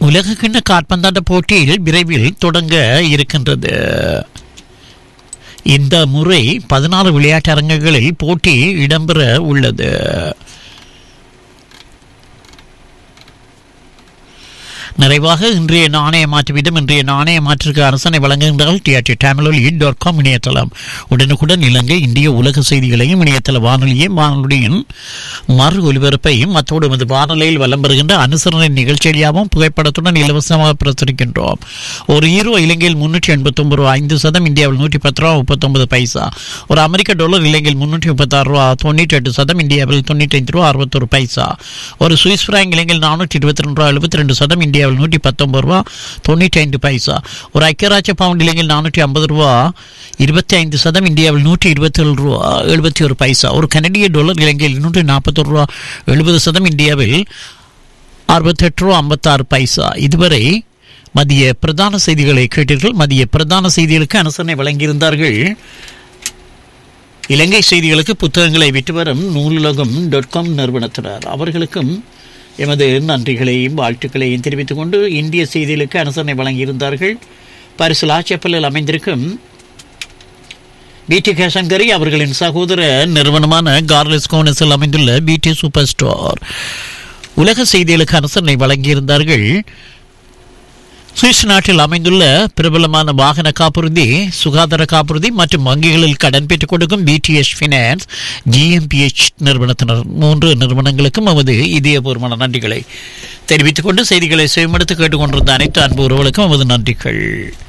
உலக கிண்ண காற்பந்தாட்ட போட்டியில் விரைவில் தொடங்க இருக்கின்றது இந்த முறை பதினாறு விளையாட்டு அரங்குகளில் போட்டி இடம்பெற உள்ளது நிறைவாக இன்றைய நாணய மாற்று வீதம் இன்றைய நாணய மாற்றிற்கு அரசனை வழங்குகின்றால் டிஆர்டி டேமலொலி டாட் காம் இணையதளம் உடனுக்குடன் இலங்கை இந்திய உலக செய்திகளையும் இணையதள வானொலியும் வானொலியின் மறு ஒலிபரப்பையும் அத்தோடு நமது வானொலியில் வலம் பெறுகின்ற அனுசரணை நிகழ்ச்சியாகவும் புகைப்படத்துடன் இலவசமாக பிரசுரிக்கின்றோம் ஒரு ஹீரோ இலங்கையில் முன்னூற்றி எண்பத்தி ஒன்பது ரூபா ஐந்து சதம் இந்தியாவில் நூற்றி பத்து ரூபா முப்பத்தொன்பது பைசா ஒரு அமெரிக்க டாலர் இலங்கையில் முன்னூற்றி முப்பத்தாறு ரூபா தொண்ணூற்றி எட்டு சதம் இந்தியாவில் தொண்ணூற்றி ஐந்து ரூபா அறுபத்தொரு பைசா ஒரு சுவிஸ் பிராங்க் இலங்கையில் நானூற்றி இருபத்தி ரெண்டு ரூபா எழுபத்தி ரெண்டு சதம் இந்தியாவில் நூற்றி பத்தொன்பது ரூபா தொண்ணூற்றி ஐந்து பைசா ஒரு ஐக்கியராட்ச பவுண்ட் இலங்கையில் நானூற்றி ஐம்பது ரூபா இருபத்தி ஐந்து சதம் இந்தியாவில் நூற்றி இருபத்தி ஏழு ரூபா எழுபத்தி ஒரு பைசா ஒரு கனடிய டாலர் இலங்கையில் நூற்றி நாற்பத்தொரு ரூபா எழுபது சதம் இந்தியாவில் அறுபத்தெட்டு ரூபா ஐம்பத்தாறு பைசா இதுவரை மதிய பிரதான செய்திகளை கேட்டீர்கள் மதிய பிரதான செய்திகளுக்கு அனுசரணை வழங்கியிருந்தார்கள் இலங்கை செய்திகளுக்கு புத்தகங்களை விட்டு வரும் நூலுலகம் டாட் காம் நிறுவனத்தினர் அவர்களுக்கும் எமது நன்றிகளையும் வாழ்த்துக்களையும் தெரிவித்துக் கொண்டு இந்திய செய்திகளுக்கு அனுசரணை வழங்கியிருந்தார்கள் பரிசு லாச்சப்பலில் அமைந்திருக்கும் பிடி கேசன்கரி அவர்களின் சகோதர நிறுவனமான கார்லஸ் கோனஸில் அமைந்துள்ள பிடி சூப்பர் ஸ்டோர் உலக செய்திகளுக்கு அனுசரணை வழங்கியிருந்தார்கள் சுவிஸ் நாட்டில் அமைந்துள்ள பிரபலமான வாகன காப்புறுதி சுகாதார காப்புறுதி மற்றும் வங்கிகளில் கடன் பெற்றுக் கொடுக்கும் பிடிஎஸ் ஃபினான்ஸ் ஜிஎம்பிஎச் நிறுவனத்தினர் மூன்று நிறுவனங்களுக்கும் நமது இதயபூர்வமான நன்றிகளை தெரிவித்துக் கொண்டு செய்திகளை செய்யமெடுத்து கேட்டுக்கொண்டிருந்த அனைத்து அன்பு உறவுகளுக்கும் நமது நன்றிகள்